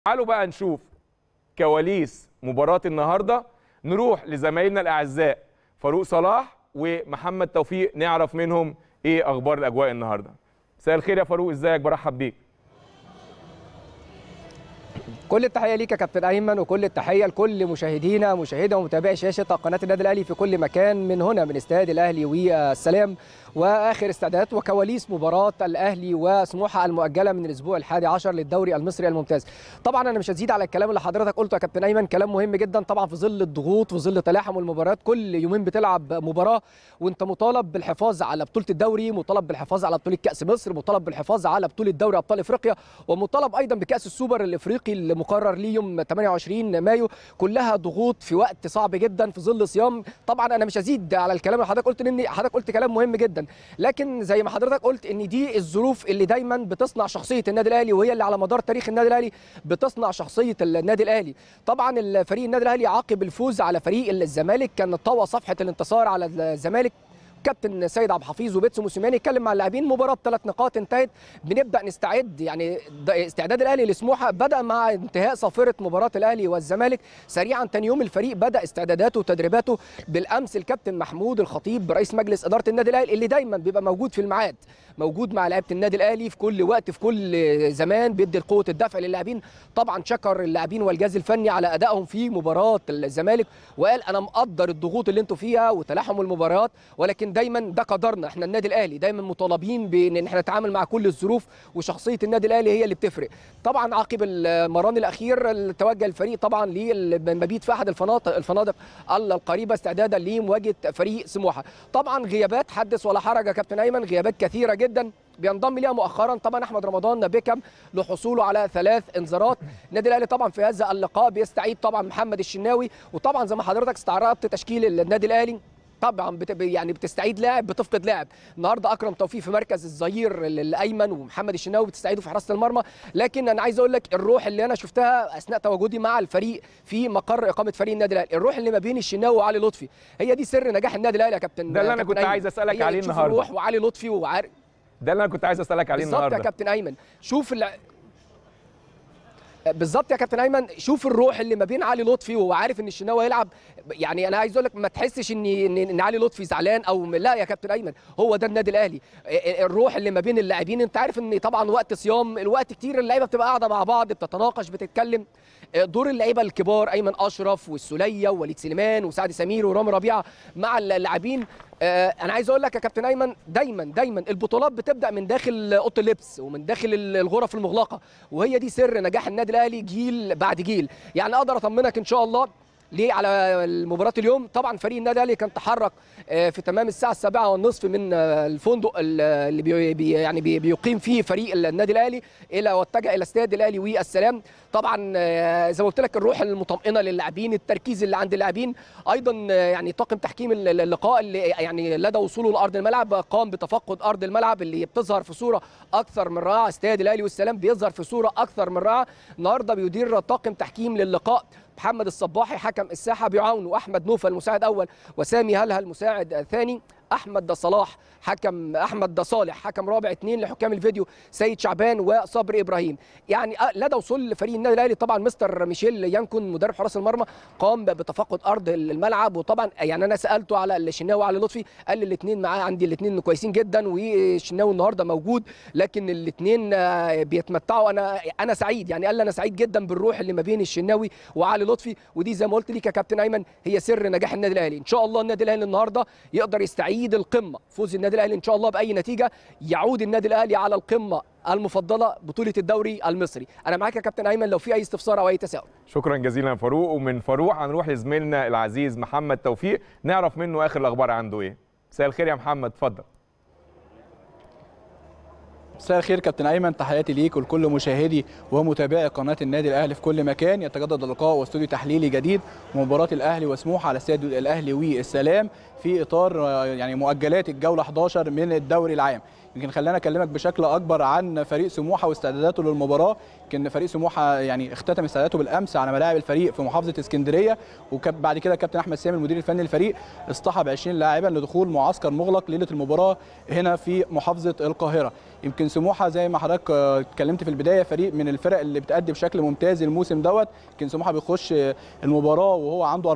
تعالوا بقى نشوف كواليس مباراة النهارده نروح لزمايلنا الاعزاء فاروق صلاح ومحمد توفيق نعرف منهم ايه اخبار الاجواء النهارده. مساء الخير يا فاروق ازيك برحب بيك. كل التحيه ليك يا كابتن ايمن وكل التحيه لكل مشاهدينا مشاهدة ومتابعي شاشه قناه النادي الاهلي في كل مكان من هنا من استاد الاهلي والسلام واخر استعدادات وكواليس مباراه الاهلي وسموحه المؤجله من الاسبوع الحادي عشر للدوري المصري الممتاز. طبعا انا مش هزيد على الكلام اللي حضرتك قلته يا كابتن ايمن كلام مهم جدا طبعا في ظل الضغوط وفي ظل تلاحم المباريات كل يومين بتلعب مباراه وانت مطالب بالحفاظ على بطوله الدوري مطالب بالحفاظ على بطوله كاس مصر مطالب بالحفاظ على بطوله دوري ابطال افريقيا ومطالب ايضا بكاس السوبر الافريقي المقرر ليه يوم 28 مايو كلها ضغوط في وقت صعب جدا في ظل صيام طبعا انا مش هزيد على الكلام اللي حضرتك قلت لان حضرتك قلت كلام مهم جدا لكن زي ما حضرتك قلت ان دي الظروف اللي دايما بتصنع شخصيه النادي الاهلي وهي اللي على مدار تاريخ النادي الاهلي بتصنع شخصيه النادي الاهلي طبعا الفريق النادي الاهلي عقب الفوز على فريق الزمالك كان طوى صفحه الانتصار على الزمالك كابتن سيد عبد الحفيظ وبيتسو موسيماني اتكلم مع اللاعبين مباراه بثلاث نقاط انتهت بنبدا نستعد يعني استعداد الاهلي لسموحه بدا مع انتهاء صافره مباراه الاهلي والزمالك سريعا تاني يوم الفريق بدا استعداداته وتدريباته بالامس الكابتن محمود الخطيب رئيس مجلس اداره النادي الاهلي اللي دايما بيبقى موجود في الميعاد موجود مع لعيبه النادي الاهلي في كل وقت في كل زمان بيدي قوه الدفع للاعبين طبعا شكر اللاعبين والجهاز الفني على ادائهم في مباراه الزمالك وقال انا مقدر الضغوط اللي انتم فيها وتلاحم المباريات ولكن دايما ده قدرنا احنا النادي الاهلي دايما مطالبين بان احنا نتعامل مع كل الظروف وشخصيه النادي الاهلي هي اللي بتفرق طبعا عقب المران الاخير توجه الفريق طبعا للمبيت في احد الفنادق الفنادق القريبه استعدادا لمواجهه فريق سموحه طبعا غيابات حدث ولا حرج يا كابتن ايمن غيابات كثيره جدا بينضم ليها مؤخرا طبعا احمد رمضان بيكم لحصوله على ثلاث انذارات النادي الاهلي طبعا في هذا اللقاء بيستعيد طبعا محمد الشناوي وطبعا زي ما حضرتك استعرضت تشكيل النادي الاهلي طبعا بت... يعني بتستعيد لاعب بتفقد لاعب النهارده اكرم توفيق في مركز الظهير الايمن ومحمد الشناوي بتستعيده في حراسه المرمى لكن انا عايز اقول لك الروح اللي انا شفتها اثناء تواجدي مع الفريق في مقر اقامه فريق النادي الاهلي الروح اللي ما بين الشناوي وعلي لطفي هي دي سر نجاح النادي الاهلي يا كابتن ده اللي انا كنت أيمن. عايز اسالك عليه النهارده الروح وعلي لطفي وعار... ده اللي انا كنت عايز اسالك عليه بالظبط النهارده يا كابتن ايمن شوف الع... بالظبط يا كابتن ايمن شوف الروح اللي ما بين علي لطفي وهو عارف ان الشناوي هيلعب يعني انا عايز اقول لك ما تحسش ان ان علي لطفي زعلان او لا يا كابتن ايمن هو ده النادي الاهلي الروح اللي ما بين اللاعبين انت عارف ان طبعا وقت صيام الوقت كتير اللعيبه بتبقى قاعده مع بعض بتتناقش بتتكلم دور اللعيبه الكبار ايمن اشرف والسوليه ووليد سليمان وسعد سمير ورامي ربيعه مع اللاعبين انا عايز اقول لك يا كابتن ايمن دايما دايما البطولات بتبدا من داخل اوضه اللبس ومن داخل الغرف المغلقه وهي دي سر نجاح النادي الاهلي جيل بعد جيل يعني اقدر اطمنك ان شاء الله ليه على مباراه اليوم طبعا فريق النادي الاهلي كان تحرك في تمام الساعه السابعة والنصف من الفندق اللي بي يعني بيقيم فيه فريق النادي الاهلي الى واتجه الى استاد الاهلي والسلام طبعا زي ما قلت لك الروح المطمئنه للاعبين التركيز اللي عند اللاعبين ايضا يعني طاقم تحكيم اللقاء اللي يعني لدى وصوله لارض الملعب قام بتفقد ارض الملعب اللي بتظهر في صوره اكثر من رائعه استاد الاهلي والسلام بيظهر في صوره اكثر من رائعه النهارده بيدير طاقم تحكيم للقاء محمد الصباحي حكم الساحه بيعاونه احمد نوفل المساعد اول وسامي هلهل المساعد ثاني احمد دا صلاح حكم احمد دا صالح حكم رابع اثنين لحكام الفيديو سيد شعبان وصبري ابراهيم يعني لدى وصول فريق النادي الاهلي طبعا مستر ميشيل يانكون مدرب حراس المرمى قام بتفقد ارض الملعب وطبعا يعني انا سالته على الشناوي وعلى لطفي قال لي الاثنين معاه عندي الاثنين كويسين جدا والشناوي النهارده موجود لكن الاثنين بيتمتعوا انا انا سعيد يعني قال لي انا سعيد جدا بالروح اللي ما بين الشناوي وعلي لطفي ودي زي ما قلت لك يا كابتن ايمن هي سر نجاح النادي الاهلي ان شاء الله النادي الاهلي النهارده يقدر يستعيد يستعيد القمه فوز النادي الاهلي ان شاء الله باي نتيجه يعود النادي الاهلي على القمه المفضله بطوله الدوري المصري انا معاك يا كابتن ايمن لو في اي استفسار او اي تساؤل شكرا جزيلا يا فاروق ومن فاروق هنروح لزميلنا العزيز محمد توفيق نعرف منه اخر الاخبار عنده ايه مساء الخير يا محمد اتفضل مساء الخير كابتن ايمن تحياتي ليك ولكل مشاهدي ومتابعي قناه النادي الاهلي في كل مكان يتجدد اللقاء واستوديو تحليلي جديد مباراه الاهلي وسموحه على استاد الاهلي والسلام في اطار يعني مؤجلات الجوله 11 من الدوري العام يمكن خلينا اكلمك بشكل اكبر عن فريق سموحه واستعداداته للمباراه يمكن فريق سموحه يعني اختتم استعداداته بالامس على ملاعب الفريق في محافظه اسكندريه وبعد كده كابتن احمد سامي المدير الفني للفريق اصطحب 20 لاعبا لدخول معسكر مغلق ليله المباراه هنا في محافظه القاهره يمكن سموحه زي ما حضرتك آه، اتكلمت في البدايه فريق من الفرق اللي بتأدي بشكل ممتاز الموسم دوت يمكن سموحه بيخش آه، المباراه وهو عنده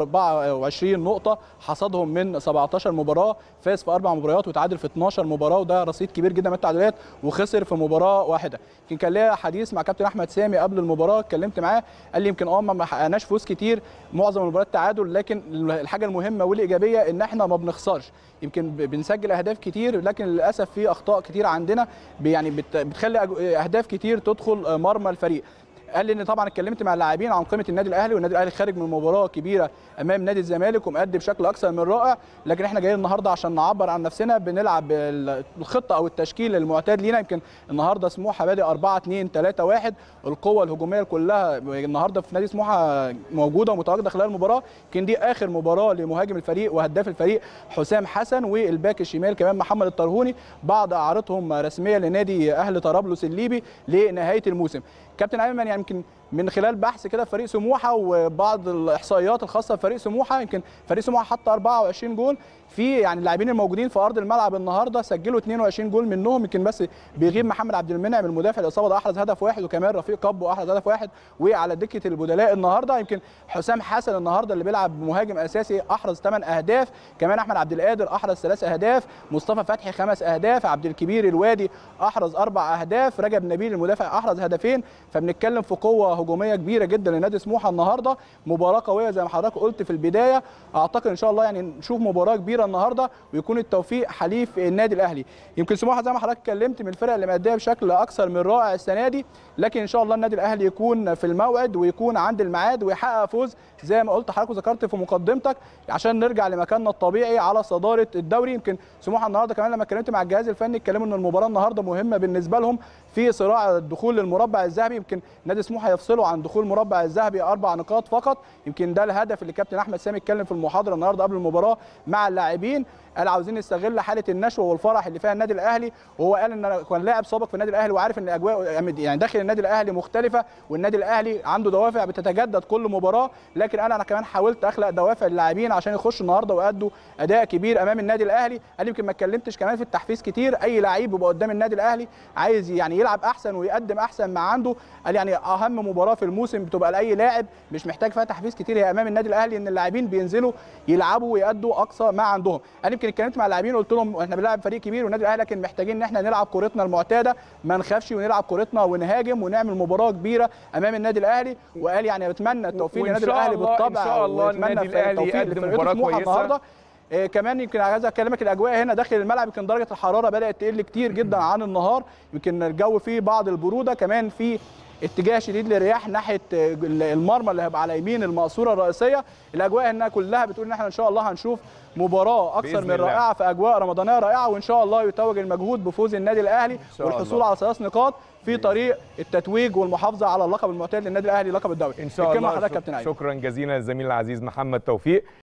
24 نقطه حصدهم من 17 مباراه فاز في اربع مباريات وتعادل في 12 مباراه وده رصيد كبير جدا من التعادلات وخسر في مباراه واحده يمكن كان ليا حديث مع كابتن احمد سامي قبل المباراه اتكلمت معاه قال لي يمكن اه ما حققناش فوز كتير معظم المباريات تعادل لكن الحاجه المهمه والايجابيه ان احنا ما بنخسرش يمكن ب- بنسجل اهداف كتير لكن للاسف في اخطاء كتير عندنا ب- يعني بت- بتخلي أج- اهداف كتير تدخل مرمى الفريق قال لي ان طبعا اتكلمت مع اللاعبين عن قيمه النادي الاهلي والنادي الاهلي خارج من مباراه كبيره امام نادي الزمالك ومؤدي بشكل اكثر من رائع لكن احنا جايين النهارده عشان نعبر عن نفسنا بنلعب ال- الخطه او التشكيل المعتاد لينا يمكن النهارده سموحه بادئ 4 2 3 1 القوه الهجوميه كلها النهارده في نادي سموحه موجوده ومتواجده خلال المباراه يمكن دي اخر مباراه لمهاجم الفريق وهداف الفريق حسام حسن والباك الشمال كمان محمد الطرهوني بعد اعارتهم رسميا لنادي اهل طرابلس الليبي لنهايه الموسم كابتن ايمن يعني يمكن من خلال بحث كده في فريق سموحه وبعض الاحصائيات الخاصه بفريق سموحه يمكن فريق سموحه حط 24 جول في يعني اللاعبين الموجودين في ارض الملعب النهارده سجلوا 22 جول منهم يمكن بس بيغيب محمد عبد المنعم المدافع الاصابه ده احرز هدف واحد وكمان رفيق كابو احرز هدف واحد وعلى دكه البدلاء النهارده يمكن حسام حسن النهارده اللي بيلعب مهاجم اساسي احرز 8 اهداف كمان احمد عبد القادر احرز ثلاث اهداف مصطفى فتحي خمس اهداف عبد الكبير الوادي احرز اربع اهداف رجب نبيل المدافع احرز هدفين فبنتكلم في قوه هجوميه كبيره جدا لنادي سموحه النهارده مباراه قويه زي ما حضرتك قلت في البدايه اعتقد ان شاء الله يعني نشوف مباراه كبيره النهارده ويكون التوفيق حليف النادي الاهلي يمكن سموحه زي ما حضرتك اتكلمت من الفرق اللي ماديه بشكل اكثر من رائع السنه دي لكن ان شاء الله النادي الاهلي يكون في الموعد ويكون عند الميعاد ويحقق فوز زي ما قلت حضرتك وذكرت في مقدمتك عشان نرجع لمكاننا الطبيعي على صداره الدوري يمكن سموحه النهارده كمان لما اتكلمت مع الجهاز الفني اتكلموا ان المباراه النهارده مهمه بالنسبه لهم في صراع الدخول للمربع الذهبي يمكن نادي سموحه يفصلوا عن دخول المربع الذهبي اربع نقاط فقط يمكن ده الهدف اللي كابتن احمد سامي اتكلم في المحاضره النهارده قبل المباراه مع اللاعبين قال عاوزين نستغل حاله النشوه والفرح اللي فيها النادي الاهلي وهو قال ان أنا كان لاعب سابق في النادي الاهلي وعارف ان اجواء يعني داخل النادي الاهلي مختلفه والنادي الاهلي عنده دوافع بتتجدد كل مباراه لكن انا انا كمان حاولت اخلق دوافع للاعبين عشان يخشوا النهارده ويأدوا اداء كبير امام النادي الاهلي قال يمكن ما اتكلمتش كمان في التحفيز كتير اي لعيب بيبقى قدام النادي الاهلي عايز يعني يلعب احسن ويقدم احسن ما عنده قال يعني اهم مباراه في الموسم بتبقى لاي لاعب مش محتاج فيها تحفيز كتير هي امام النادي الاهلي ان اللاعبين بينزلوا يلعبوا ويأدوا اقصى ما عندهم انا يمكن اتكلمت مع اللاعبين قلت لهم احنا بنلعب فريق كبير والنادي الاهلي لكن محتاجين ان احنا نلعب كورتنا المعتاده ما نخافش ونلعب كورتنا ونهاجم ونعمل مباراه كبيره امام النادي الاهلي وقال يعني بتمنى التوفيق وإن للنادي شاء الاهلي الله- بالطبع إن شاء الله وأتمنى النادي في الأهلي التوفيق يقدم لفرقته مباراة سموحة كويسة. النهارده إيه كمان يمكن عايز اكلمك الاجواء هنا داخل الملعب يمكن درجه الحراره بدات تقل كتير جدا عن النهار يمكن الجو فيه بعض البروده كمان في اتجاه شديد للرياح ناحيه المرمى اللي هيبقى على يمين المقصوره الرئيسيه الاجواء هنا كلها بتقول ان احنا ان شاء الله هنشوف مباراه اكثر بإذن من الله. رائعه في اجواء رمضانيه رائعه وان شاء الله يتوج المجهود بفوز النادي الاهلي شاء والحصول الله. على ثلاث نقاط في طريق التتويج والمحافظه على اللقب المعتاد للنادي الاهلي لقب الدوري ان شاء الكلمة الله لحضرتك شك- كابتن أيمن. شكرا جزيلا للزميل العزيز محمد توفيق